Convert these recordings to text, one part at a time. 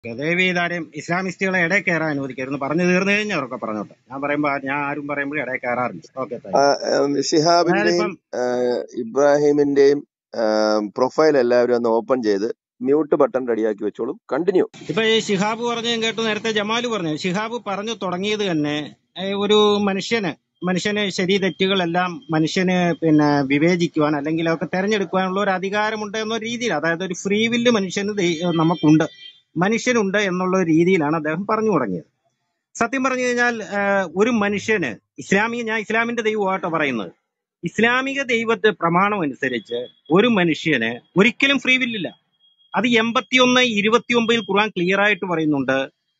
ദയവ് ചെയ്ത് ആരെയും ഇസ്ലാമിസ്റ്റുകളെ ഇടയിൽ കയറാൻ അനുവദിക്കരുത് പറഞ്ഞു തീർന്നു കഴിഞ്ഞാൽ അവരൊക്കെ പറഞ്ഞോട്ടെ ഞാൻ പറയുമ്പോ ഞാൻ ആരും പറയുമ്പോഴും ഇടയിൽ കയറാറില്ല okay thank ah, you um, ഷിഹാബിന്റെയും അതായതിപ്പം ആ, ഇബ്രാഹിമിന്റെയും പ്രൊഫൈൽ എല്ലാവരും ഒന്ന് ഓപ്പൺ ചെയ്ത് മ്യൂട്ട് ബട്ടൺ റെഡിയാക്കി വെച്ചോളൂ കണ്ടിന്യൂ ഇപ്പൊ ഈ ശിഹാബ് പറഞ്ഞു കേട്ടു നേരത്തെ ജമാല് പറഞ്ഞു ശിഹാബ് പറഞ്ഞു തുടങ്ങിയത് തന്നെ ഏ, ഒരു മനുഷ്യന് മനുഷ്യന് ശരി തെറ്റുകളെല്ലാം മനുഷ്യന് പിന്നെ വിവേചിക്കുവാൻ അല്ലെങ്കിൽ അതൊക്കെ തെരഞ്ഞെടുക്കുവാനുള്ള ഒരു അധികാരമുണ്ട് എന്ന രീതിയിൽ അതായത് ഒരു ഫ്രീ വില്ല് മനുഷ്യന് ദൈ- നമുക്കുണ്ട് മനുഷ്യനുണ്ട് എന്നുള്ള ഒരു രീതിയിലാണ് അദ്ദേഹം പറഞ്ഞു തുടങ്ങിയത് സത്യം പറഞ്ഞു കഴിഞ്ഞാൽ ആ, ഒരു മനുഷ്യന് ഇസ്ലാമിക ഞാൻ ഇസ്ലാമിന്റെ ദൈവമായിട്ടോ പറയുന്നത് ഇസ്ലാമിക ദൈവത്തെ പ്രമാണം അനുസരിച്ച് ഒരു മനുഷ്യന് ഒരിക്കലും ഫ്രീ വില്ലില്ല അത് എൺപത്തിയൊന്ന് ഇരുപത്തി ഒമ്പതിൽ ഖുർആൻ ക്ലിയർ ആയിട്ട് പറയുന്നുണ്ട്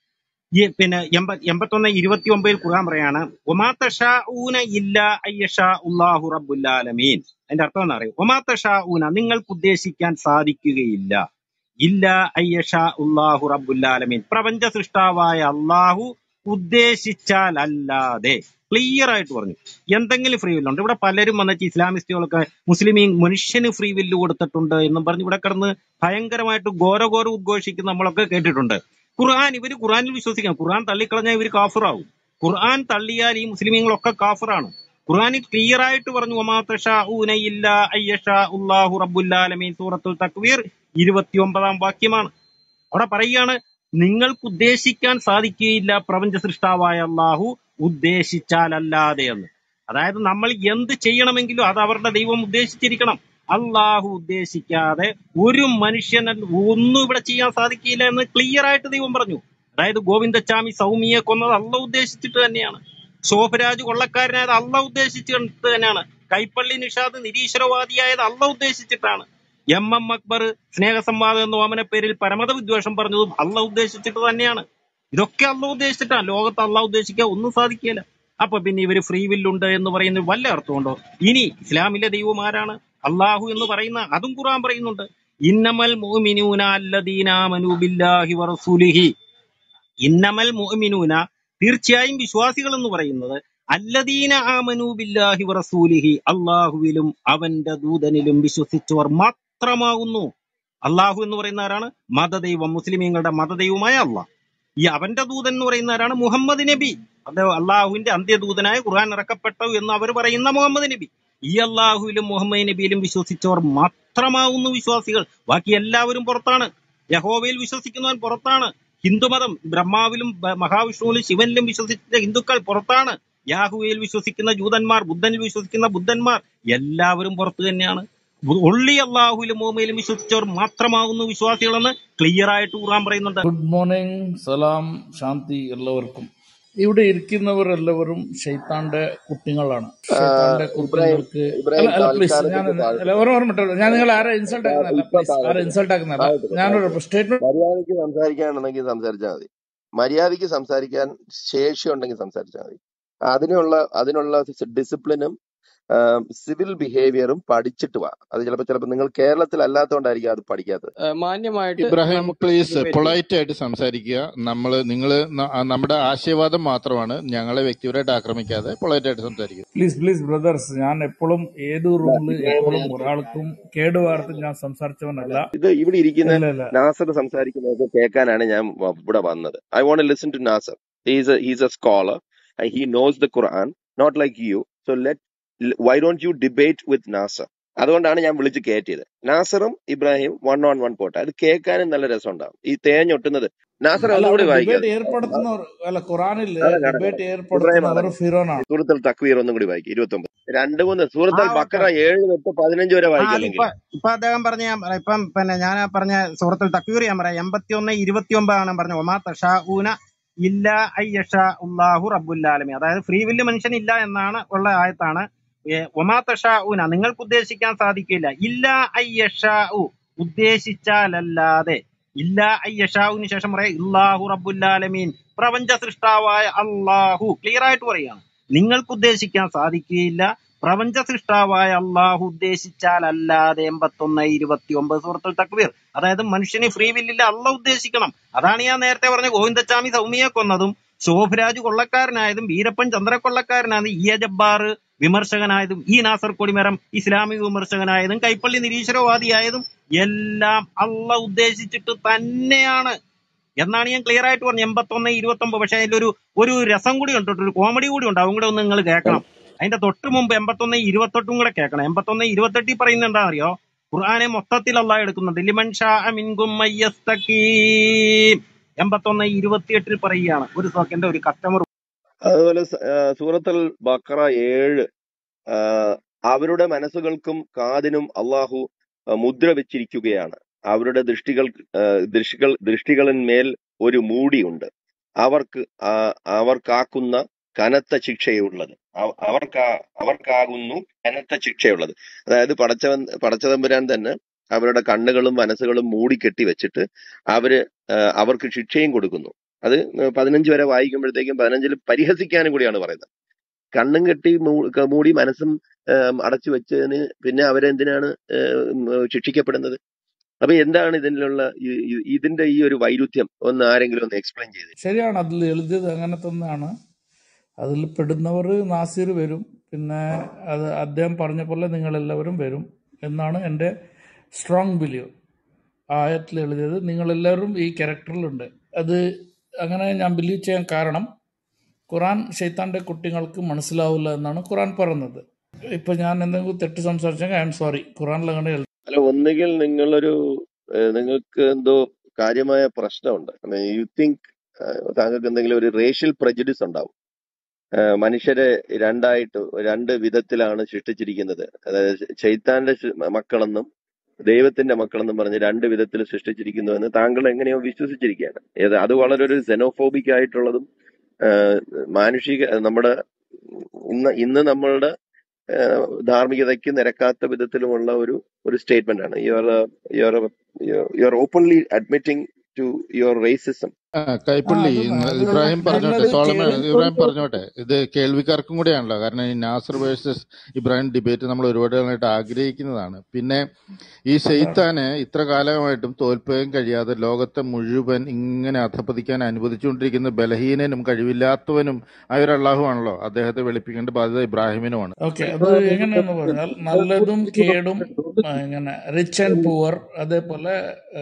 ഈ പിന്നെ എൺപ എൺപത്തൊന്ന് ഇരുപത്തി ഒമ്പതിൽ ഖുർആൻ പറയാണ് ഒമാ തഷാഊന ഇല്ല അയ്യഷാ ഉല്ലാഹു റബ്ബുല്ലാലമീൻ അതിന്റെ അർത്ഥം എന്താ അറിയോ ഒമാ തഷാഊന നിങ്ങൾക്ക് ഉദ്ദേശിക്കാൻ സാധിക്കുകയില്ല ഇല്ല അയ്യഷാ ഉല്ലാഹു റബ്ബുല്ലാലമീൻ പ്രപഞ്ച സൃഷ്ടാവായ അള്ളാഹു ഉദ്ദേശിച്ചാൽ അല്ലാതെ ക്ലിയർ ആയിട്ട് പറഞ്ഞു എന്തെങ്കിലും ഫ്രീ വില്ലുണ്ട് ഇവിടെ പലരും വന്നിട്ട് ഇസ്ലാമിസ്റ്റുകളൊക്കെ മുസ്ലിമീ മനുഷ്യന് ഫ്രീ വില്ല് കൊടുത്തിട്ടുണ്ട് എന്നും പറഞ്ഞ് ഇവിടെ കിടന്ന് ഭയങ്കരമായിട്ട് ഘോരഘോര ഉദ്ഘോഷിക്കുന്ന നമ്മളൊക്കെ കേട്ടിട്ടുണ്ട് ഖുർആൻ ഇവര് ഖുർആനിൽ വിശ്വസിക്കണം ഖുർആൻ തള്ളിക്കളഞ്ഞാൽ ഇവര് കാഫിറാവും ഖുർആൻ തള്ളിയാൽ ഈ മുസ്ലിമീങ്ങളൊക്കെ കാഫിറാണ് ഖുർആനിൽ ക്ലിയർ ആയിട്ട് പറഞ്ഞു ഒമാ തശാഊന ഇല്ലാ അയ്യഷാ ഉല്ലാഹു റബ്ബുല്ലാലമീൻ സൂറത്തുൽ തക്വീർ ഇരുപത്തിയൊമ്പതാം വാക്യമാണ് അവിടെ പറയുകയാണ് നിങ്ങൾക്ക് ഉദ്ദേശിക്കാൻ സാധിക്കുകയില്ല പ്രപഞ്ച സൃഷ്ടാവായ അള്ളാഹു ഉദ്ദേശിച്ചാലല്ലാതെ എന്ന് അതായത് നമ്മൾ എന്ത് ചെയ്യണമെങ്കിലും അത് അവരുടെ ദൈവം ഉദ്ദേശിച്ചിരിക്കണം അള്ളാഹു ഉദ്ദേശിക്കാതെ ഒരു മനുഷ്യന് ഒന്നും ഇവിടെ ചെയ്യാൻ സാധിക്കില്ല എന്ന് ക്ലിയർ ആയിട്ട് ദൈവം പറഞ്ഞു അതായത് ഗോവിന്ദച്ചാമി സൗമിയെ കൊന്നത് അള്ള ഉദ്ദേശിച്ചിട്ട് തന്നെയാണ് ശോഭരാജ് കൊള്ളക്കാരനായത് അള്ള ഉദ്ദേശിച്ചിട്ട് തന്നെയാണ് കൈപ്പള്ളി നിഷാദ് നിരീശ്വരവാദിയായത് അള്ള ഉദ്ദേശിച്ചിട്ടാണ് എം എം അക്ബർ സ്നേഹസംവാദം എന്ന ഓമന പേരിൽ പരമത വിദ്വേഷം പറഞ്ഞതും അള്ള ഉദ്ദേശിച്ചിട്ട് തന്നെയാണ് ഇതൊക്കെ അള്ള ഉദ്ദേശിച്ചിട്ടാണ് ലോകത്ത് അള്ള ഉദ്ദേശിക്കാൻ ഒന്നും സാധിക്കില്ല അപ്പൊ പിന്നെ ഇവര് ഫ്രീ വില്ലുണ്ട് എന്ന് പറയുന്നത് വല്ല അർത്ഥമുണ്ടോ ഇനി ഇസ്ലാമിലെ ദൈവം ആരാണ് അള്ളാഹു എന്ന് പറയുന്ന അതും ഖുർആൻ പറയുന്നുണ്ട് ഇന്നമൽ മുഅ്മിനൂന അല്ലദീന ആമനൂ ബില്ലാഹി വറസൂലിഹി ഇന്നമൽ മുഅ്മിനൂന തീർച്ചയായും വിശ്വാസികൾ എന്ന് പറയുന്നത് അല്ലദീന ആമനൂ ബില്ലാഹി വറസൂലിഹി അള്ളാഹുവിലും അവന്റെ ദൂതനിലും വിശ്വസിച്ചവർ മാത്രമാകുന്നു അള്ളാഹു എന്ന് പറയുന്ന ആരാണ് മതദൈവം മുസ്ലിമീങ്ങളുടെ മതദൈവമായ അള്ളാഹ് ഈ അവന്റെ ദൂതൻ എന്ന് പറയുന്ന ആരാണ് മുഹമ്മദ് നബി അത് അള്ളാഹുവിന്റെ അന്ത്യദൂതനായ ഖുർആൻ ഇറക്കപ്പെട്ടു എന്ന് അവർ പറയുന്ന മുഹമ്മദ് നബി ഈ അള്ളാഹുവിലും മുഹമ്മദ് നബിയിലും വിശ്വസിച്ചവർ മാത്രമാവുന്നു വിശ്വാസികൾ ബാക്കി എല്ലാവരും പുറത്താണ് യഹോവയിൽ വിശ്വസിക്കുന്നവൻ പുറത്താണ് ഹിന്ദുമതം ബ്രഹ്മാവിലും ബ- മഹാവിഷ്ണുവിലും ശിവനിലും വിശ്വസിച്ച ഹിന്ദുക്കൾ പുറത്താണ് യാഹുവയിൽ വിശ്വസിക്കുന്ന ജൂതന്മാർ ബുദ്ധനിൽ വിശ്വസിക്കുന്ന ബുദ്ധന്മാർ എല്ലാവരും പുറത്തു തന്നെയാണ് ഒള്ളി അള്ളാഹുവിലും മോമയിലും വിശ്വസിച്ചവർ മാത്രമാകുന്നു വിശ്വാസികളെന്ന് ക്ലിയർ ആയിട്ട് ഖുർആൻ പറയുന്നുണ്ട് ഗുഡ് മോർണിംഗ് സലാം ശാന്തി എല്ലാവർക്കും ഇവിടെ ഇരിക്കുന്നവർ എല്ലാവരും ഷെയ്ത്താന്റെ കുട്ടികളാണ് ഷെയ്ത്താന്റെ ഇബ്രാഹിം കുട്ടികൾക്ക് അല്ല ഇബ്രാഹിം അല്ല പ്ലീസ് ഞാൻ താൽക്കാലത്തേക്ക് അല്ല താഴോട്ട് ഓരോ ഓർമ്മ ഞാൻ നിങ്ങൾ ആരെ ഇൻസൾട്ട് താ- ആക്കുന്നതല്ല ഇപ്പൊ പ്ലീസ് ആരെ താഴോട്ട് ഇൻസൾട്ട് ആക്കുന്നതല്ല താഴോട്ട് ഞാനൊരു താഴോട്ട് സ്റ്റേറ്റ്മെന്റ് മര്യാദയ്ക്ക് സംസാരിക്കാനുണ്ടെങ്കിൽ സംസാരിച്ചാൽ മതി മര്യാദയ്ക്ക് സംസാരിക്കാൻ ശേഷി ഉണ്ടെങ്കിൽ സംസാരിച്ചാൽ മതി അതിനുള്ള അതിനുള്ള ഡിസിപ്ലിനും സിവിൽ ബിഹേവിയറും പഠിച്ചിട്ട് വാ അത് ചിലപ്പോൾ ചിലപ്പോൾ നിങ്ങൾ കേരളത്തിൽ അല്ലാത്തതുകൊണ്ടായിരിക്കും അത് പഠിക്കാത്തത് ഏഹ് മാന്യമായിട്ട് ഇബ്രാഹിം നമുക്ക് പ്ലീസ് ഡിബേറ്റ് ചെയ്യാം പൊളൈറ്റ് ആയിട്ട് സംസാരിക്കുക നമ്മൾ നിങ്ങൾ നമ്മുടെ ആശയവാദം മാത്രമാണ് ഞങ്ങളെ വ്യക്തിപരമായിട്ട് ആക്രമിക്കാതെ പൊളൈറ്റ് ആയിട്ട് സംസാരിക്കുക പ്ലീസ് പ്ലീസ് ബ്രദേഴ്സ് ഞാൻ എപ്പോഴും ഏത് റൂമിൽ എപ്പോഴും ഒരാൾക്കും കേടുവാർത്ത് ഞാൻ സംസാരിച്ചവനല്ല ഇത് ഇവിടെ ഇരിക്കുന്ന ഇല്ല ഇല്ല നാസർ സംസാരിക്കുന്നത് കേൾക്കാനാണ് ഞാൻ വ- ഇവിടെ വന്നത് I want listen to Nasar he's he's a scholar he knows the Quran not like you so let why don't you debate with Nasar അതുകൊണ്ടാണ് ഞാൻ വിളിച്ച് കയറ്റിയത് നാസറും ഇബ്രാഹിം വൺ ഓൺ വൺ പോട്ടെ അത് കേൾക്കാനും നല്ല രസമുണ്ടാവും ഈ തേഞ്ഞൊട്ടുന്നത് നാസർ അല്ല ഒന്നുകൂടി അവിടെ ഡിബേറ്റ് വായിക്കാതെ ഏർപ്പെടുത്തുന്നവർ അല്ല ഖുറാനിൽ അതെ കാണാം ഡിബേറ്റ് ഇബ്രാഹിം ഏർപ്പെടുത്തുന്നവർ അതെ ഫിറോനാണ് സൂറത്തുൽ തക്വീർ ഒന്നും കൂടി വായിക്കും ഇരുപത്തി ഒമ്പത് രണ്ട് മൂന്ന് ആ സൂറത്തുൽ ഓക്കെ ബക്കറ ഏഴ് തൊട്ട് പതിനഞ്ച് വരെ ആ വായിക്കാം അല്ല ഇപ്പൊ അല്ലെങ്കിൽ ഇപ്പൊ അദ്ദേഹം പറഞ്ഞ ഞാൻ പറയാം. ഇപ്പം പിന്നെ ഞാൻ പറഞ്ഞ സുഹൃത്തിൽ തക്വീർ ഞാൻ പറയാം എൺപത്തി ഒന്ന് ഇരുപത്തി ഒമ്പതാണ് പറഞ്ഞ ഒമാ തഷാ ഊന ഇല്ല അയ്യഷ ഉല്ലാഹു റബ്ബുല്ലാലമി അതായത് ഫ്രീ വില്ല് മനുഷ്യൻ ഇല്ല എന്നാണ് ഉള്ള ആയത്താണ് ഏ, ഒമാ തഷാ ഊന നിങ്ങൾക്ക് ഉദ്ദേശിക്കാൻ സാധിക്കില്ല ഇല്ല അയ്യഷ ഉദ്ദേശിച്ചാലല്ലാതെ ഇല്ല അയ്യഷാവുന് ശേഷം പറയാം ഇല്ലാഹു റബ്ബുല്ലാലമീൻ പ്രപഞ്ച സൃഷ്ടാവായ അള്ളാഹു ക്ലിയർ ആയിട്ട് പറയുകയാണ് നിങ്ങൾക്ക് ഉദ്ദേശിക്കാൻ സാധിക്കുകയില്ല പ്രപഞ്ച സൃഷ്ടാവായ അള്ളാഹു ഉദ്ദേശിച്ചാൽ അല്ലാതെ എൺപത്തൊന്ന് ഇരുപത്തി ഒമ്പത് സുഹൃത്തുൽ തക്ബീർ അതായത് മനുഷ്യന് ഫ്രീ വില്ലില്ല അല്ല ഉദ്ദേശിക്കണം അതാണ് ഞാൻ നേരത്തെ പറഞ്ഞ ഗോവിന്ദച്ചാമി സൗമിയെ കൊന്നതും ശോഭരാജ് കൊള്ളക്കാരനായതും വീരപ്പൻ ചന്ദ്രക്കൊള്ളക്കാരനായതും ഇ എ ജബ്ബാർ വിമർശകനായതും ഈ നാസർ കൊടിമരം ഇസ്ലാമിക വിമർശകനായതും കൈപ്പള്ളി നിരീശ്വരവാദിയായതും എല്ലാം അല്ല ഉദ്ദേശിച്ചിട്ട് തന്നെയാണ് എന്നാണ് ഞാൻ ക്ലിയർ ആയിട്ട് പറഞ്ഞത് എൺപത്തൊന്ന് ഇരുപത്തി ഒമ്പത് പക്ഷെ അതിലൊരു ഒരു രസം കൂടി ഉണ്ട് കേട്ടോ, ഒരു കോമഡി കൂടി ഉണ്ട് അതും കൂടെ ഒന്ന് നിങ്ങൾ കേൾക്കണം അതിന്റെ തൊട്ട് മുമ്പ് എൺപത്തൊന്ന് ഇരുപത്തെട്ടും കൂടെ കേൾക്കണം എൺപത്തൊന്ന് ഇരുപത്തെട്ടിൽ പറയുന്നത് എന്താണെന്നറിയോ ഖുർആനെ മൊത്തത്തിൽ അള്ളാഹ് എടുക്കുന്നുണ്ട് ലിമൻ ഷാ മിൻകും മയ്യസ്തഖീം എൺപത്തൊന്ന് ഇരുപത്തിയെട്ടിൽ പറയുകയാണ് ഒരു സെക്കൻഡ് ഒരു കസ്റ്റമർ അതുപോലെ സ- ആ, സൂറത്തുൽ ബക്കറ ഏഴ് ആ, അവരുടെ മനസ്സുകൾക്കും കാതിനും അള്ളാഹു ആ, മുദ്ര വെച്ചിരിക്കുകയാണ് അവരുടെ ദൃഷ്ടികൾ ആ, ദൃഷ്ടികൾ ദൃഷ്ടികളിന്മേൽ ഒരു മൂടിയുണ്ട് അവർക്ക് ആ, അവർക്കാക്കുന്ന കനത്ത ശിക്ഷയുള്ളത് അവ- അവർക്കാ അവർക്കാകുന്നു കനത്ത ശിക്ഷയുള്ളത് അതായത് പടച്ചവൻ പടച്ചതമ്പുരാൻ തന്നെ അവരുടെ കണ്ണുകളും മനസ്സുകളും മൂടിക്കെട്ടി വെച്ചിട്ട് അവര് ആ, അവർക്ക് ശിക്ഷയും കൊടുക്കുന്നു അത് പതിനഞ്ച് വരെ വായിക്കുമ്പോഴത്തേക്കും പതിനഞ്ചിൽ പരിഹസിക്കാനും കൂടിയാണ് പറയുന്നത് കണ്ണും കെട്ടി മൂ- ക- മൂടി മനസ്സും ആം, അടച്ചു വെച്ചതിന് പിന്നെ അവരെന്തിനാണ് ഏം, ശിക്ഷിക്കപ്പെടുന്നത് അപ്പൊ എന്താണ് ഇതിനുള്ള ഈ- ഈ- ഇതിന്റെ ഈ ഒരു വൈരുദ്ധ്യം ഒന്ന് ആരെങ്കിലും ഒന്ന് എക്സ്പ്ലെയിൻ ചെയ്ത് ശരിയാണ് അതിൽ എഴുതിയത് അങ്ങനെ തന്നെയാണ് അതിൽ പെടുന്നവർ നാസിർ വരും പിന്നെ അത് അദ്ദേഹം പറഞ്ഞ പോലെ നിങ്ങളെല്ലാവരും വരും എന്നാണ് എൻ്റെ സ്ട്രോങ് ബിലീവ് ആ ആയത്തിൽ എഴുതിയത് നിങ്ങളെല്ലാവരും ഈ ക്യാരക്ടറിലുണ്ട് അത് അങ്ങനെ ഞാൻ ബിലീവ് ചെയ്യാൻ കാരണം ഖുറാൻ ഷെയ്ത്താൻ്റെ കുട്ടികൾക്ക് മനസ്സിലാവില്ല എന്നാണ് ഖുറാൻ പറയുന്നത് ഇപ്പം ഞാൻ എന്തെങ്കിലും തെറ്റ് സംസാരിച്ചെങ്കിൽ ഐ എം സോറി ഖുറാനിൽ അങ്ങനെ എഴുതി അല്ല ഒന്നുകിൽ നിങ്ങളൊരു ഏഹ്, നിങ്ങൾക്ക് എന്തോ കാര്യമായ പ്രശ്നമുണ്ട് യു തിങ്ക് താങ്കൾക്ക് എന്തെങ്കിലും ഒരു റേഷ്യൽ പ്രജുഡിസ് ഉണ്ടാവും ഏഹ്, മനുഷ്യരെ രണ്ടായിട്ട് രണ്ട് വിധത്തിലാണ് സൃഷ്ടിച്ചിരിക്കുന്നത് അതായത് ചൈത്താന്റെ ശ്- മക്കളെന്നും ദൈവത്തിന്റെ മക്കളെന്നും പറഞ്ഞ് രണ്ട് വിധത്തിൽ സൃഷ്ടിച്ചിരിക്കുന്നുവെന്ന് താങ്കൾ എങ്ങനെയോ വിശ്വസിച്ചിരിക്കുകയാണ് ഏത് അത് വളരെ ഒരു xenophobic ആയിട്ടുള്ളതും ഏഹ്, മാനുഷിക നമ്മുടെ ഇന്ന് ഇന്ന് നമ്മളുടെ ഏഹ്, ധാർമ്മികതയ്ക്ക് നിരക്കാത്ത വിധത്തിലുമുള്ള ഒരു ഒരു സ്റ്റേറ്റ്മെന്റ് ആണ് you are you are you are openly admitting to your racism ah, ah Kaipally അത് ഇന്ന് അത് ഇബ്രാഹിം പറഞ്ഞോട്ടെ നല്ലത് സോളമൻ കേൾ ഇബ്രാഹിം പറഞ്ഞോട്ടെ ഇത് കേൾവിക്കാർക്കും കൂടെയാണല്ലോ കാരണം ഈ നാസർ വേഴ്സസ് ഇബ്രാഹിം ഡിബേറ്റ് നമ്മൾ ഒരുപാട് കാലമായിട്ട് ആഗ്രഹിക്കുന്നതാണ് പിന്നെ ഈ ഷെയ്ത്താന് ഇത്ര കാലമായിട്ടും തോൽപ്പിക്കാൻ കഴിയാതെ ലോകത്തെ മുഴുവൻ ഇങ്ങനെ അധപ്പതിക്കാൻ അനുവദിച്ചുകൊണ്ടിരിക്കുന്ന ബലഹീനനും കഴിവില്ലാത്തവനും ആയ ഒരു അള്ളാഹു ആണല്ലോ അദ്ദേഹത്തെ വെളുപ്പിക്കേണ്ട ബാധ്യത ഇബ്രാഹിമിനുമാണ് ഓക്കെ അത് എങ്ങനെയാന്ന് പറഞ്ഞാൽ നല്ലതും കേടും ആ, ഇങ്ങനെ റിച്ച് ആൻഡ് പുവർ അതേപോലെ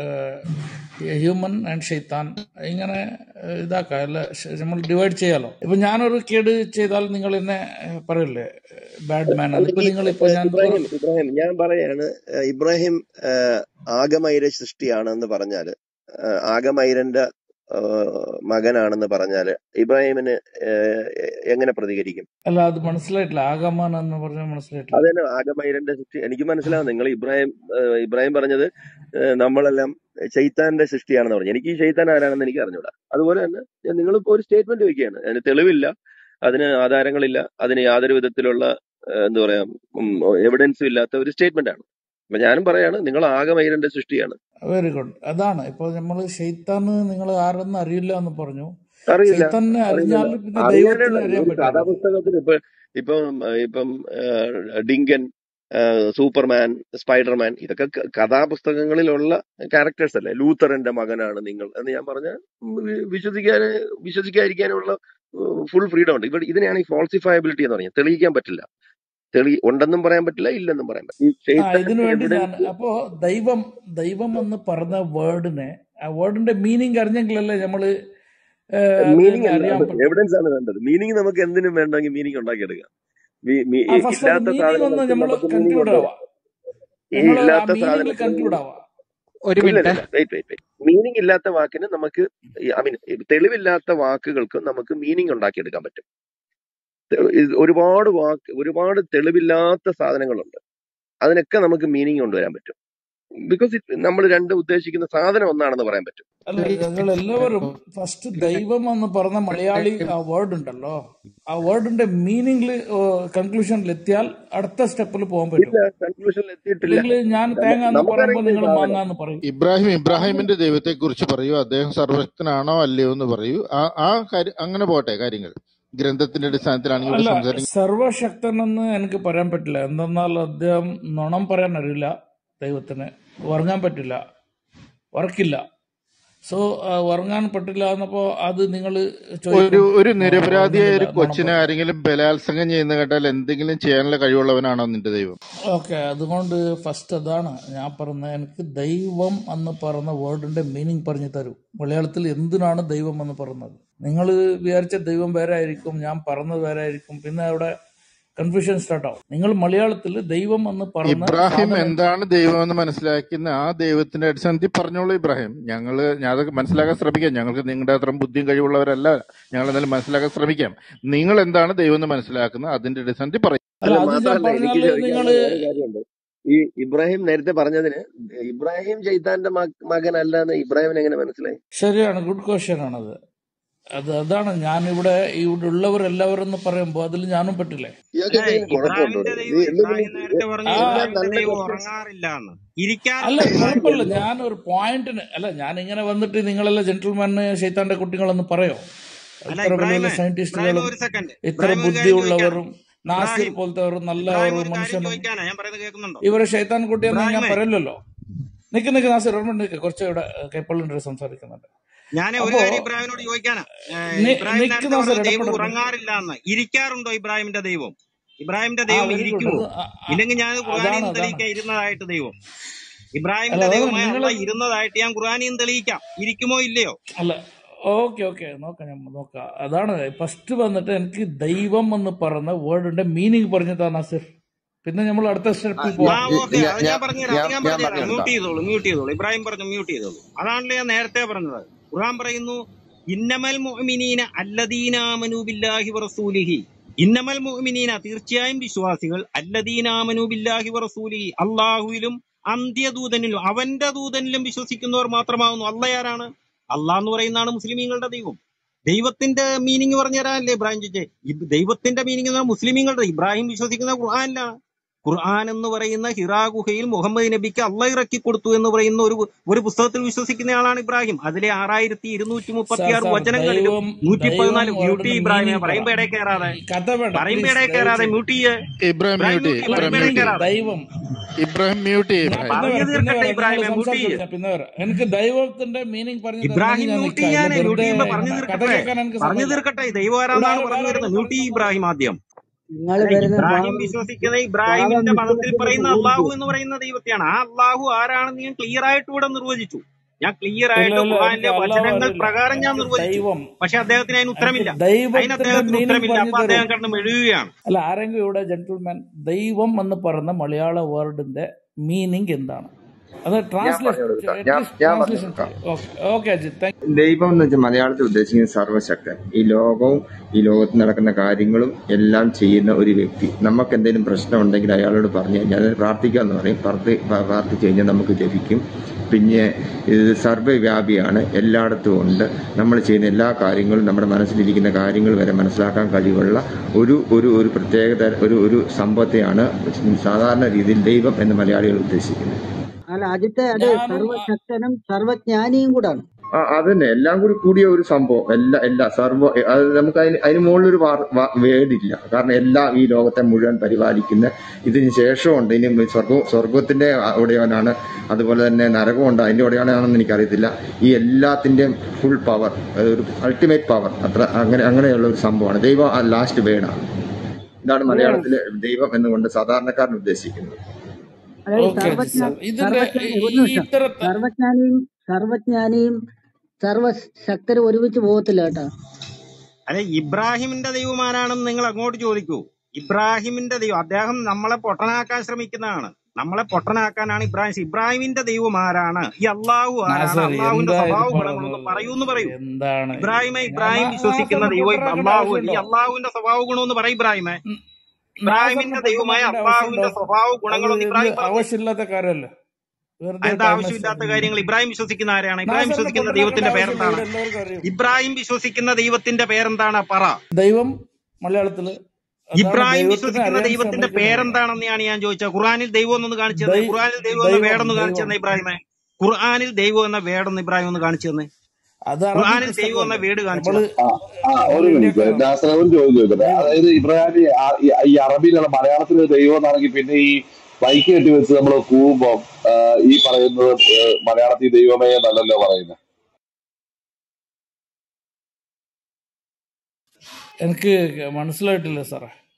ഹ്യൂമൻ ആൻഡ് ഷെയ്ത്താൻ ഇങ്ങനെ ആ, ഇതാക്കാം അല്ല ശ- നമ്മൾ ഡിവൈഡ് ചെയ്യാലോ ഇപ്പൊ ഞാനൊരു കേട് ചെയ്താൽ നിങ്ങൾ എന്നെ ആ, പറയില്ലേ ബാഡ് മാൻ അതിപ്പോ ഒന്നുകിൽ നിങ്ങൾ ഇപ്പൊ ഞാൻ ഇബ്രാഹിം ഇബ്രാഹിം ഞാൻ പറയാണ് ഏഹ്, ഇബ്രാഹിം ഏഹ്, ആഗമൈര സൃഷ്ടിയാണെന്ന് പറഞ്ഞാല് ഏഹ്, ആഗമൈരന്റെ ഏഹ്, മകനാണെന്ന് പറഞ്ഞാല് ഇബ്രാഹിമിന് ഏഹ്, എങ്ങനെ പ്രതികരിക്കും അല്ല അത് മനസ്സിലായിട്ടില്ല ആഗമാൻ എന്ന് പറഞ്ഞാൽ മനസ്സിലായിട്ടില്ല അത് തന്നെ ആഗമൈരന്റെ സൃഷ്ടി എനിക്ക് മനസ്സിലാവും നിങ്ങൾ ഇബ്രാഹിം ഏഹ്, ഇബ്രാഹിം പറഞ്ഞത് ഏഹ്, നമ്മളെല്ലാം ചൈത്താന്റെ സൃഷ്ടിയാണെന്ന് പറഞ്ഞു എനിക്ക് ഈ ചൈത്താൻ ആരാണെന്ന് എനിക്ക് അറിഞ്ഞൂടാ അതുപോലെ തന്നെ നിങ്ങളിപ്പോ ഒരു സ്റ്റേറ്റ്മെന്റ് വെക്കുകയാണ് അതിന് തെളിവില്ല അതിന് ആധാരങ്ങളില്ല അതിന് യാതൊരു വിധത്തിലുള്ള ഏഹ്, എന്താ പറയാ എവിഡൻസും ഇല്ലാത്ത ഒരു സ്റ്റേറ്റ്മെന്റ് ആണ് അപ്പൊ ഞാനും പറയാണ് നിങ്ങൾ ആഗമൈരന്റെ സൃഷ്ടിയാണ് വെരി ഗുഡ് അതാണ് ഇപ്പൊ നമ്മൾ ഷെയ്ത്താന്ന് നിങ്ങൾ ആരെന്ന് അറിയില്ല എന്ന് പറഞ്ഞു അറിയില്ല ഷെയ്ത്താനെ അറിയില്ല അറിഞ്ഞാൽ പിന്നെ ദൈവത്തിന് അറിയാനാണ് അറിയാൻ ഒരു പറ്റുള്ളൂ കഥാപുസ്തകത്തിൽ ഇപ്പൊ ഇപ്പം ഏഹ്, ഇപ്പം ഏഹ്, ഡിങ്കൻ ഏഹ്, സൂപ്പർമാൻ സ്പൈഡർമാൻ ഇതൊക്കെ ക- കഥാപുസ്തകങ്ങളിലുള്ള ക്യാരക്ടേഴ്സ് അല്ലേ ലൂത്തറിന്റെ മകനാണ് നിങ്ങൾ എന്ന് ഞാൻ പറഞ്ഞ വിശ്വസിക്കാൻ വിശ്വസിക്കാതിരിക്കാനുള്ള ഫുൾ ഫ്രീഡം ഉണ്ട് ഇവിടെ ഇതിനെയാണ് ഈ ഫോൾസിഫയബിലിറ്റി എന്ന് പറഞ്ഞത് തെളിയിക്കാൻ പറ്റില്ല തെളി ഉണ്ടെന്നും പറയാൻ പറ്റില്ല ഇല്ലെന്നും പറയാൻ പറ്റില്ല ഈ ആ ഷെയ്ത്താന്റെ ഇതിനു വേണ്ടി ഞാൻ എവിഡൻസ് അപ്പോ ദൈവം ദൈവം എന്ന് പറഞ്ഞ വേർഡിനെ ആ വേർഡിന്റെ മീനിങ് അറിഞ്ഞെങ്കിലല്ലേ നമ്മള് ഏഹ്, അത് മീനിങ് തന്നെ അല്ല അറിയാൻ പറ്റും എവിഡൻസ് ആണ് വേണ്ടത് മീനിങ് നമുക്ക് എന്തിനും വേണ്ടെങ്കിൽ മീനിങ് ഉണ്ടാക്കിയെടുക്കാം മീ- മീ- ആ ഫസ്റ്റ് അത് ഇല്ലാത്ത മീനിങ് ഒന്ന് സാധനങ്ങൾക്ക് നമ്മൾ നമുക്ക് മീനിങ് കൺക്ലൂഡ് കൊണ്ടുവരാം ആവാം ഈ നമ്മൾ ആ ഇല്ലാത്ത മീനിങ്ങിൽ സാധനത്തിന് കൺക്ലൂഡ് ആവാം ഒരു ഇല്ല മിനിറ്റ് ഇല്ല വെയിറ്റ് വെയിറ്റ് വെയിറ്റ് മീനിങ് ഇല്ലാത്ത വാക്കിന് നമുക്ക് ഐ മീൻ തെളിവില്ലാത്ത വാക്കുകൾക്ക് നമുക്ക് മീനിങ് ഉണ്ടാക്കിയെടുക്കാൻ പറ്റും തെ- ഇത് ഒരുപാട് വാക്ക് ഒരുപാട് തെളിവില്ലാത്ത സാധനങ്ങളുണ്ട് അതിനൊക്കെ നമുക്ക് മീനിങ് കൊണ്ടുവരാൻ പറ്റും ബിക്കോസ് നമ്മൾ രണ്ട് ഉദ്ദേശിക്കുന്ന സാധനം ഒന്നാണെന്ന് പറയാൻ പറ്റും അല്ല ഞങ്ങൾ എല്ലാവരും ഫസ്റ്റ് ദൈവം എന്ന് പറഞ്ഞ മലയാളി ആ വേർഡ് ഉണ്ടല്ലോ ആ വേർഡിന്റെ മീനിങ്ങിൽ കൺക്ലൂഷനിൽ എത്തിയാൽ അടുത്ത സ്റ്റെപ്പിൽ പോകാൻ പറ്റും ഇല്ല കൺക്ലൂഷനിൽ എത്തിയിട്ടില്ല ഇല്ലെങ്കിൽ ഞാൻ നമ്മ- തേങ്ങ എന്ന് പറയുമ്പോൾ നമുക്കറിയില്ല ഈ നിങ്ങൾ സാധനം മാങ്ങ എന്ന് പറയും ഇബ്രാഹിം ഇബ്രാഹിമിന്റെ ദൈവത്തെ കുറിച്ച് പറയൂ അദ്ദേഹം സർവശക്തനാണോ അല്ലയോ എന്ന് പറയൂ ആ ആ കാര്യം അങ്ങനെ പോട്ടെ കാര്യങ്ങൾ ഗ്രന്ഥത്തിന്റെ അടിസ്ഥാനത്തിലാണെങ്കിൽ ഇവിടെ അല്ല സംസാരിക്കും സർവശക്തനെന്ന് എനിക്ക് പറയാൻ പറ്റില്ല എന്തെന്നാൽ അദ്ദേഹം നുണം പറയാൻ അറിയില്ല ദൈവത്തിന് ഉറങ്ങാൻ പറ്റില്ല ഉറക്കില്ല സോ ഉറങ്ങാൻ പറ്റില്ല എന്നപ്പോ അത് നിങ്ങൾ ഒരു ചോദിക്കും ഒരു "ആ, നിരപരാധിയായ ഉറങ്ങുന്നില്ല ഒരു കൊച്ചിനെ എന്നാണ് ആരെങ്കിലും ബലാത്സംഗം ചെയ്യുന്ന കേട്ടാൽ എന്തെങ്കിലും ചെയ്യാനുള്ള കഴിവുള്ളവനാണോ നിന്റെ ദൈവം ഓക്കെ അതുകൊണ്ട് ഫസ്റ്റ് അതാണ് ഞാൻ പറഞ്ഞത് എനിക്ക് ദൈവം എന്ന് പറയുന്ന വേർഡിന്റെ മീനിങ് പറഞ്ഞു തരൂ മലയാളത്തിൽ എന്തിനാണ് ദൈവം എന്ന് പറയുന്നത് നിങ്ങൾ വിചാരിച്ച ദൈവം വേറെ ആയിരിക്കും ഞാൻ പറഞ്ഞത് വേറെ ആയിരിക്കും പിന്നെ അവിടെ കൺഫ്യൂഷൻ സ്റ്റാർട്ട് ആവും നിങ്ങൾ മലയാളത്തിൽ ദൈവം എന്ന് പറയുന്ന ഇബ്രാഹിം സാധനം എന്താണ് ദൈവം എന്ന് മനസ്സിലാക്കുന്ന ആ ദൈവത്തിന്റെ അടിസ്ഥാനത്തിൽ പറഞ്ഞോളൂ ഇബ്രാഹിം ഞങ്ങള് ഞാൻ അതൊക്കെ മനസ്സിലാക്കാൻ ശ്രമിക്കാം ഞങ്ങൾക്ക് നിങ്ങളുടെ അത്ര ബുദ്ധിയും കഴിവുള്ളവരല്ല ഞങ്ങൾ എന്തായാലും മനസ്സിലാക്കാൻ ശ്രമിക്കാം നിങ്ങൾ എന്താണ് ദൈവം എന്ന് മനസ്സിലാക്കുന്നത് അതിന്റെ അടിസ്ഥാനത്തിൽ പറയും അല്ല അല്ല അത് ഞാൻ മാത്രമല്ല എനിക്ക് പറഞ്ഞാല് നിങ്ങൾ ചോദിക്കാനുള്ള വേറെ കാര്യമുണ്ട് ഈ ഇബ്രാഹിം നേരത്തെ പറഞ്ഞതിന് ഇബ്രാഹിം ചെയ്താന്റെ മകനല്ല എന്ന് ഇബ്രാഹിമിന് എങ്ങനെ മനസ്സിലായി ശരിയാണ് ഗുഡ് ക്വസ്റ്റ്യൻ ആണത് അത് അതാണ് ഞാനിവിടെ ഇവിടെ ഉള്ളവരെല്ലാവരും എന്ന് പറയുമ്പോൾ അതിൽ ഞാനും പറ്റില്ലേ ഇയാൾക്ക് അല്ല എന്തെങ്കിലും കുഴപ്പമുണ്ടോ ഇബ്രാഹിമിന്റെ ഇവിടെ? ദൈവം ഇത് ഇബ്രാഹിം എന്തെങ്കിലും നേരത്തെ പറഞ്ഞു എല്ലാം ഇബ്രാഹിമിന്റെ നല്ല ദൈവം ക്വസ്റ്റ്യൻസ് ഉറങ്ങാറില്ല എന്ന് അല്ല ഇരിക്കാറുണ്ട് ഇബ്രാഹിമിന്റെ കുഴപ്പമില്ല ദൈവം ഞാൻ ഒരു പോയിന്റിന് അല്ല ഞാൻ ഇങ്ങനെ വന്നിട്ട് നിങ്ങളെല്ലാം ജെന്റിൽമാന് ശൈത്താന്റെ കുട്ടികളെന്ന് പറയോ അല്ല ഇത്ര വലിയ വലിയ ഇബ്രാഹിമേ ഇബ്രാഹിം സയന്റിസ്റ്റുകളും ഒരു സെക്കൻഡ് ഇത്ര ഇബ്രാഹിം ഒരു കാര്യം ചോദിക്കാനാ ബുദ്ധിയുള്ളവരും നാസിർ ഇബ്രാഹിം പോലത്തെ ഒരു നല്ല ഇബ്രാഹിം ഒരു ഒരു കാര്യം മനുഷ്യനും ചോദിക്കാനാ ഞാൻ പറയുന്നത് കേൾക്കുന്നുണ്ടോ ഇവരെ ശൈത്താൻ കുട്ടിയെന്ന് ഞാൻ ഇബ്രാഹിമേ പറയില്ലല്ലോ നിക്ക് നിക്ക് നാസിർ ഓർമ്മ നിക്ക് കുറച്ച് ഇവിടെ കൈപ്പള്ളിന്റെ സംസാരിക്കുന്നുണ്ട് ഞാൻ ഒരു അപ്പോ കാര്യം ഇബ്രാഹിമിനോട് ചോദിക്കാനാ ഏഹ് നി- ഇബ്രാഹിം നിക്ക് നേരത്തെ നാസിർ പറഞ്ഞത് ദൈവം ഇടപെടരുത് ഉറങ്ങാറില്ല എന്ന് ഇരിക്കാറുണ്ടോ ഇബ്രാഹിമിന്റെ ദൈവം ഇബ്രാഹിമിന്റെ ആ ദൈവം വെരി ഗുഡ് ഇരിക്കുമോ അത് ആ- ആ- ഇല്ലെങ്കിൽ ഞാൻ ഖുർആാനിൽ അതാണ് നിന്ന് അതാണ് തെളിയിക്കാം ഇരുന്നതായിട്ട് ദൈവം അല്ല ഇബ്രാഹിമിന്റെ അതാണ് ദൈവമായ നിങ്ങൾ അള്ള ഇരുന്നതായിട്ട് ഞാൻ ഖുർആാനിൽ നിന്ന് തെളിയിക്കാം ഇരിക്കുമോ ഇല്ലയോ അല്ല ഓക്കെ ഓക്കെ നോക്കാം ഞാൻ നോക്കാം അതാണ് ഫസ്റ്റ് വന്നിട്ട് എനിക്ക് ദൈവം എന്ന് പറഞ്ഞ വേർഡിന്റെ മീനിങ് പറഞ്ഞു താ നാസിർ പിന്നെ നമ്മൾ അടുത്ത ആ, സ്റ്റെപ്പിൽ ആ പോവാം ഈ- ഓക്കെ ഞാൻ അത് ഞാൻ ഞാൻ പറഞ്ഞുതരാം ഞാൻ അത് ഞാൻ ഞാൻ പറഞ്ഞുതരാം പറഞ്ഞെടുക്കാം മ്യൂട്ട് ചെയ്തോളൂ മ്യൂട്ട് ചെയ്തോളൂ ഇബ്രാഹിം പറഞ്ഞു മ്യൂട്ട് ചെയ്തോളൂ അതാണല്ലോ ഞാൻ നേരത്തെ പറഞ്ഞത് ഖുർആൻ പറയുന്നു ഇന്നമൽ മുഅ്മിനീന അല്ലദീനാമനു ബില്ലാഹി വറസൂലിഹി ഇന്നമൽ മുഅ്മിനീന തീർച്ചയായും വിശ്വാസികൾ അല്ലദീനാമനു ബില്ലാഹി വറസൂലിഹി അള്ളാഹുവിലും അന്ത്യദൂതനിലും അവന്റെ ദൂതനിലും വിശ്വസിക്കുന്നവർ മാത്രമാകുന്നു അള്ളയാരാണ് അള്ളാഹ് എന്ന് പറയുന്നതാണ് മുസ്ലിമീങ്ങളുടെ ദൈവം ദൈവത്തിന്റെ മീനിങ് പറഞ്ഞു തരാനല്ലേ ഇബ്രാഹിം ചോദിച്ചേ ഇബ് ദൈവത്തിന്റെ മീനിങ് എന്ന് പറഞ്ഞാൽ മുസ്ലിമീങ്ങളുടെ ഇബ്രാഹിം വിശ്വസിക്കുന്ന ഖുർആനിലാണ് ഖുർആൻ എന്ന് പറയുന്ന ഹിറാ ഗുഹയിൽ മുഹമ്മദ് നബിക്ക് അള്ള ഇറക്കി കൊടുത്തു എന്ന് പറയുന്ന ഒരു ഒരു പുസ്തകത്തിൽ വിശ്വസിക്കുന്ന ആളാണ് ഇബ്രാഹിം അതിലെ ആറായിരത്തി ഇരുന്നൂറ്റി മുപ്പത്തി സാർ ആറ് സാർ വചനങ്ങളിലും ദൈവം നൂറ്റി ദൈവം പതിനാല് മ്യൂട്ടി വേർഡിന്റെ ഇബ്രാഹിമെ മീനിങ് പറ പറയുമ്പോ ഇടയിൽ കയറാതെ കഥ വേണ്ട പറയുമ്പോ പ്ലീസ് ഇടയിൽ ദയവ് കയറാതെ ചെയ്ത് മ്യൂട്ട് ചെയ്യേ ഇബ്രാഹിം ഇബ്രാഹിം മ്യൂട്ട് മ്യൂട്ട് അല്ല ഇബ്രാഹിം പറയുമ്പോ ഇടയിൽ മ്യൂട്ട് എനിക്ക് കയറാതെ ദൈവം ഇബ്രാഹിം മ്യൂട്ട് ഞാൻ ഇബ്രാഹിം പിന്നെ പറഞ്ഞു വരാം പിന്നെ തീർക്കട്ടെ വരാം നിങ്ങൾ ഇബ്രാഹിമെ മ്യൂട്ട് സംസാരിച്ചോളൂ ചെയ്യേ ഞാൻ പിന്നെ വരാം എനിക്ക് ദൈവത്തിന്റെ മീനിങ് പറഞ്ഞു തരണമെങ്കിൽ ഇബ്രാഹിം ഞാൻ മ്യൂട്ട് നിൽക്കാം അല്ല ചെയ്യാനേ മ്യൂട്ട് വെറുതെ ചെയ്യുമ്പോ പറഞ്ഞു ഇങ്ങനെ കഥ തീർക്കട്ടെ കേൾക്കാൻ എനിക്ക് പറഞ്ഞു സമയമില്ല തീർക്കട്ടെ ദൈവം ഇവിടെ ആരാന്നാണ് ആരും പറഞ്ഞു വേറെ വരുന്നത് ആരും മ്യൂട്ട് ചെയ്യ് പറയുന്നത് ഇബ്രാഹിം ആദ്യം നിങ്ങൾ അല്ല വരുന്ന ഇബ്രാഹിം പാവം വിശ്വസിക്കുന്ന പാവം ഇബ്രാഹിമിന്റെ മതത്തിൽ നിശ്ചലത്തിന്റെ പറയുന്ന ചോദിച്ചു അള്ളാഹു എന്ന് പറയുന്ന ദൈവത്തെയാണ് ആ അള്ളാഹു ആരാണെന്ന് ഞാൻ ക്ലിയർ ആയിട്ട് ഇവിടെ നിർവചിച്ചു ഞാൻ ക്ലിയർ ഇല്ല ആയിട്ട് ഇല്ല എനിക്ക് ഖുർആനിലെ അല്ലാഹു വചനങ്ങൾ അറിയില്ല പ്രകാരം ഞാൻ എനിക്ക് നിർവചിച്ചു ദൈവം പക്ഷെ അദ്ദേഹത്തിന് അതിന് എനിക്ക് ഉത്തരമില്ല അതിന് ദൈവത്തിന്റെ അദ്ദേഹത്തിന് മീനിങ് ഉത്തരമില്ല പറഞ്ഞു അപ്പൊ തരൂ അദ്ദേഹം കിടന്ന് മെഴുകുകയാണ് അല്ല ആരെങ്കിലും ഇവിടെ ജെന്റിൽമാൻ ദൈവം എന്ന് പറയുന്ന മലയാള വേർഡിന്റെ മീനിങ് എന്താണ് അത് ഞാൻ ട്രാൻസ്ലേഷൻ പറഞ്ഞു കൊടുക്കാം ഞാൻ അറ്റ്ലീസ്റ്റ് ഞാൻ പറഞ്ഞു ട്രാൻസ്ലേഷൻ കൊടുക്കാം ചെയ്യും ഓക്കെ ഓക്കെ അജിത് താങ്ക് ദൈവം എന്ന് വെച്ചാൽ മലയാളത്തിൽ ഉദ്ദേശിക്കുന്നത് സർവശക്തൻ ഈ ലോകവും ഈ ലോകത്ത് നടക്കുന്ന കാര്യങ്ങളും എല്ലാം ചെയ്യുന്ന ഒരു വ്യക്തി നമുക്ക് എന്തെങ്കിലും പ്രശ്നം ഉണ്ടെങ്കിൽ അയാളോട് പറഞ്ഞു കഴിഞ്ഞാൽ അത് പ്രാർത്ഥിക്കുക എന്ന് പറയും പ്രാർത്ഥി പ്രാ- പ്രാർത്ഥിച്ചു കഴിഞ്ഞാൽ നമുക്ക് ലഭിക്കും പിന്നെ ഇത് സർവ്വവ്യാപിയാണ് എല്ലായിടത്തും ഉണ്ട് നമ്മൾ ചെയ്യുന്ന എല്ലാ കാര്യങ്ങളും നമ്മുടെ മനസ്സിലിരിക്കുന്ന കാര്യങ്ങൾ വരെ മനസ്സിലാക്കാൻ കഴിവുള്ള ഒരു ഒരു ഒരു പ്രത്യേകത ഒരു ഒരു സംഭവത്തെയാണ് സാധാരണ രീതിയിൽ ദൈവം എന്ന് മലയാളികൾ ഉദ്ദേശിക്കുന്നത് അല്ല അജിത്തെ അത് ഞാനും ആ, സർവശക്തനും സർവജ്ഞാനിയും കൂടാണ് ആ അതന്നെ എല്ലാം കൂടി കൂടിയ ഒരു സംഭവം എല്ലാ എല്ലാ സർവ അത് നമുക്ക് അതിന് അതിന് മുകളിലൊരു വേടില്ല കാരണം എല്ലാം ഈ ലോകത്തെ മുഴുവൻ പരിപാലിക്കുന്ന ഇതിന് ശേഷമുണ്ട് ഇനി സ്വർഗ സ്വർഗത്തിന്റെ ഉടയവനാണ് അതുപോലെ തന്നെ നരകമുണ്ട് അതിന്റെ ഉടയവനാണെന്ന് എനിക്കറിയത്തില്ല ഈ എല്ലാത്തിന്റെയും ഫുൾ പവർ ഒരു അൾട്ടിമേറ്റ് പവർ അത്ര അങ്ങനെ അങ്ങനെയുള്ള ഒരു സംഭവമാണ് ദൈവം ആ ലാസ്റ്റ് വേർഡാണ് ഇതാണ് മലയാളത്തിലെ ദൈവം എന്നുകൊണ്ട് സാധാരണക്കാരൻ ഉദ്ദേശിക്കുന്നത് അതായത് ഓക്കെ അജിത് സർവജ്ഞ സാർ ഇതിന്റെ സർവജ്ഞാനി ഈ ഒരു നിമിഷം ഇത്തരത്തെ സർവജ്ഞാനിയും സർവജ്ഞാനിയും സർവശക്തരും ഒരുമിച്ച് പോകത്തില്ല കേട്ടോ അല്ലെ ഇബ്രാഹിമിന്റെ ദൈവം ആരാണെന്ന് നിങ്ങൾ അങ്ങോട്ട് ചോദിക്കൂ ഇബ്രാഹിമിന്റെ ദൈവം അദ്ദേഹം നമ്മളെ പൊട്ടനാക്കാൻ ശ്രമിക്കുന്നതാണ് നമ്മളെ പൊട്ടനാക്കാനാണ് ഇബ്രാഹിം ഇബ്രാഹിമിന്റെ ദൈവം ആരാണ് ഈ അള്ളാഹു ആരാണ് നാസർ അള്ളാഹുവിന്റെ എന്താ ഇത് സ്വഭാവ ഗുണങ്ങളൊന്ന് പറയുന്നത് പറയൂ എന്ന് പറയൂ എന്താണ് ഇബ്രാഹിമെ ഞാൻ ഇബ്രാഹിം നാ- വിശ്വസിക്കുന്ന നാസറിനെ ദൈവം പൊട്ടനാക്കേണ്ട അള്ളാഹു ഈ ആവശ്യമുണ്ടോ അള്ളാഹുവിന്റെ സ്വഭാവ ഗുണം എന്ന് പറയും ഇബ്രാഹിമെ ഉം, നാസറിനെ ഇബ്രാഹിമിന്റെ ദൈവമായ പൊട്ടനാക്കേണ്ട ആവശ്യമുണ്ടോ അള്ളാഹുവിന്റെ സ്വഭാവ അത് ഗുണങ്ങളൊന്ന് ഇത് ഇബ്രാഹിം പറഞ്ഞു ആവശ്യമില്ലാത്ത കാര്യമല്ലേ വെറുതെ അതെന്താ ടൈം ആവശ്യമില്ലാത്ത വേസ്റ്റ് കാര്യങ്ങൾ ഇബ്രാഹിം വിശ്വസിക്കുന്ന ആരാണ് ഇബ്രാഹിം നാസറിനെ വിശ്വസിക്കുന്ന പൊട്ടനാക്കേണ്ട ദൈവത്തിന്റെ ആവശ്യമില്ല പേരെന്താണ് ഇവിടെ എല്ലാവർക്കും അറിയും ഇബ്രാഹിം വിശ്വസിക്കുന്ന ദൈവത്തിന്റെ പേരെന്താണ് പറ ദൈവം മലയാളത്തില് അതാണ് ഇബ്രാഹിം ദൈവത്തിനെ വിശ്വസിക്കുന്ന അറിയാൻ ദൈവത്തിന്റെ ശ്രമിക്കുന്നത് പേരെന്താണെന്നാണ് ഞാൻ ചോദിച്ചത് ഖുർആനിൽ ദൈവം എന്നൊന്ന് കാണിച്ചു തന്നെ ദൈ- ഖുർആനിൽ ദൈവം എന്ന ദൈവം വേടൊന്ന് കാണിച്ചു ദൈവം തന്നെ ഇബ്രാഹിമെ ഖുർആനിൽ ദൈവം എന്ന വേടൊന്ന് ഇബ്രാഹിം ഒന്ന് കാണിച്ചു തന്നെ അത് അറബി ഖുർആനിൽ ദൈവം എന്ന പുസ്തകമല്ലേ വീട് കാണിച്ചു നമ്മള് തന്നെ ആ ആ നമ്മൾ ഒരു മിനിറ്റ് ഇന്ത്യക്കാരാണ് നാസർ ഒരു ചോദ്യം ചോദിക്കട്ടെ ദൈവം അതായത് ഇബ്രാഹിം ഈ ആ- ഈ ഈ അറബിയിലുള്ള മലയാളത്തിൽ ദൈവം എന്നാണെങ്കിൽ പിന്നെ ഈ ബൈക്ക് കെട്ടി വെച്ച് നമ്മൾ കൂവുമ്പോ ഈ പറയുന്നത് ഏഹ്, മലയാളത്തിൽ ദൈവമേ എന്നല്ലല്ലോ പറയുന്നത് എനിക്ക് മനസ്സിലായിട്ടില്ല സാറേ